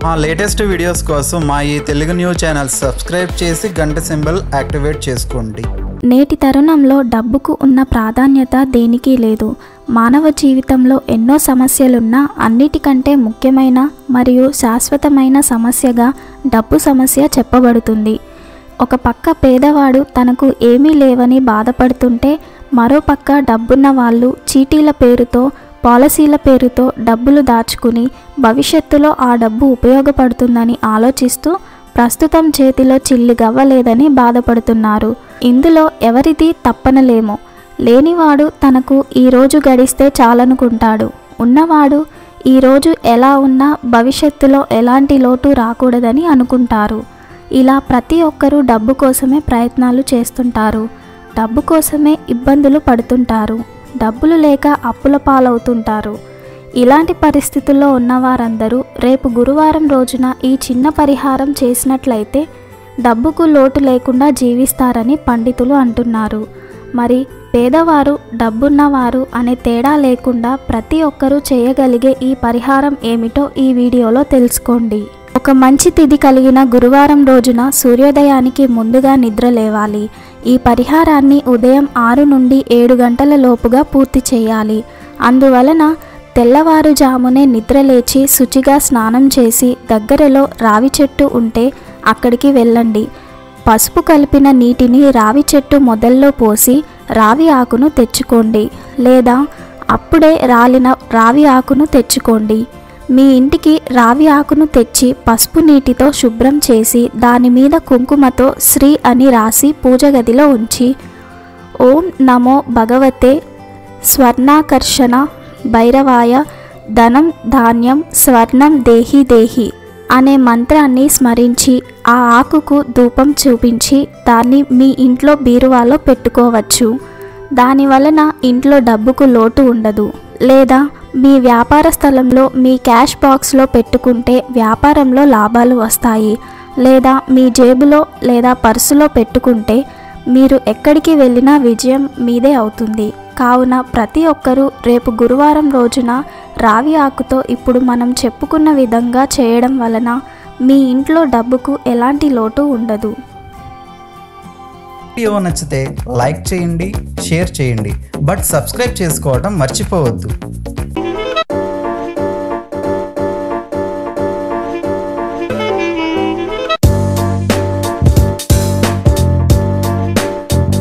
మా latest videos కోసం మా ఈ తెలుగు న్యూస్ ఛానల్ సబ్స్క్రైబ్ చేసి గంట సింబల్ యాక్టివేట్ చేసుకోండి నేటి తరుణంలో డబ్బుకు ఉన్న ప్రాధాన్యత దేనికి లేదు మానవ జీవితంలో ఎన్నో సమస్యలున్నా అన్నిటికంటే ముఖ్యమైన మరియు శాశ్వతమైన సమస్యగా డబ్బు సమస్య చెప్పబడుతుంది ఒక పక్క పేదవాడు తనకు ఏమీ లేవని బాధపడుతుంటే మరో పక్క డబ్బున్న వాళ్ళు చీటీల పేరుతో పాలసీల పేరుతో డబ్బులు దాచుకుని భవిష్యత్తులో ఆ డబ్బు ఉపయోగపడుతుందని ఆలోచిస్తూ ప్రస్తుతం చేతిలో చిల్లి గవ్వలేదని బాధపడుతున్నారు ఇందులో ఎవరిది తప్పనలేమో లేనివాడు తనకు ఈరోజు గడిస్తే చాలనుకుంటాడు ఉన్నవాడు ఈరోజు ఎలా ఉన్నా భవిష్యత్తులో ఎలాంటి లోటు రాకూడదని అనుకుంటారు ఇలా ప్రతి ఒక్కరూ డబ్బు కోసమే ప్రయత్నాలు చేస్తుంటారు డబ్బు కోసమే ఇబ్బందులు పడుతుంటారు డబ్బులు లేక అప్పుల పాలవుతుంటారు ఇలాంటి పరిస్థితుల్లో ఉన్నవారందరూ రేపు గురువారం రోజున ఈ చిన్న పరిహారం చేసినట్లయితే డబ్బుకు లోటు లేకుండా జీవిస్తారని పండితులు అంటున్నారు మరి పేదవారు డబ్బున్నవారు అనే తేడా లేకుండా ప్రతి ఒక్కరూ చేయగలిగే ఈ పరిహారం ఏమిటో ఈ వీడియోలో తెలుసుకోండి ఒక మంచి తిథి కలిగిన గురువారం రోజున సూర్యోదయానికి ముందుగా నిద్ర లేవాలి ఈ పరిహారాన్ని ఉదయం ఆరు నుండి ఏడు గంటల లోపుగా పూర్తి చేయాలి అందువలన తెల్లవారుజామునే నిద్రలేచి శుచిగా స్నానం చేసి దగ్గరలో రావి చెట్టు ఉంటే అక్కడికి వెళ్ళండి పసుపు కలిపిన నీటిని రావి చెట్టు మొదల్లో పోసి రావి ఆకును తెచ్చుకోండి లేదా అప్పుడే రాలిన రావి ఆకును తెచ్చుకోండి మీ ఇంటికి రావి ఆకును తెచ్చి పసుపు నీటితో శుభ్రం చేసి దాని మీద కుంకుమతో శ్రీ అని రాసి పూజ గదిలో ఉంచి ఓం నమో భగవతే స్వర్ణాకర్షణ భైరవాయ ధనం ధాన్యం స్వర్ణం దేహి దేహి అనే మంత్రాన్ని స్మరించి ఆ ఆకుకు ధూపం చూపించి దాన్ని మీ ఇంట్లో బీరువాలో పెట్టుకోవచ్చు దాని వలన ఇంట్లో డబ్బుకు లోటు ఉండదు లేదా మీ వ్యాపార స్థలంలో మీ క్యాష్ బాక్స్లో పెట్టుకుంటే వ్యాపారంలో లాభాలు వస్తాయి లేదా మీ జేబులో లేదా పర్సులో పెట్టుకుంటే మీరు ఎక్కడికి వెళ్ళినా విజయం మీదే అవుతుంది కావున ప్రతి ఒక్కరూ రేపు గురువారం రోజున రావి ఆకుతో ఇప్పుడు మనం చెప్పుకున్న విధంగా చేయడం వలన మీ ఇంట్లో డబ్బుకు ఎలాంటి లోటు ఉండదు వీడియో నచ్చితే లైక్ చేయండి షేర్ చేయండి బట్ సబ్స్క్రైబ్ చేసుకోవడం మర్చిపోవద్దు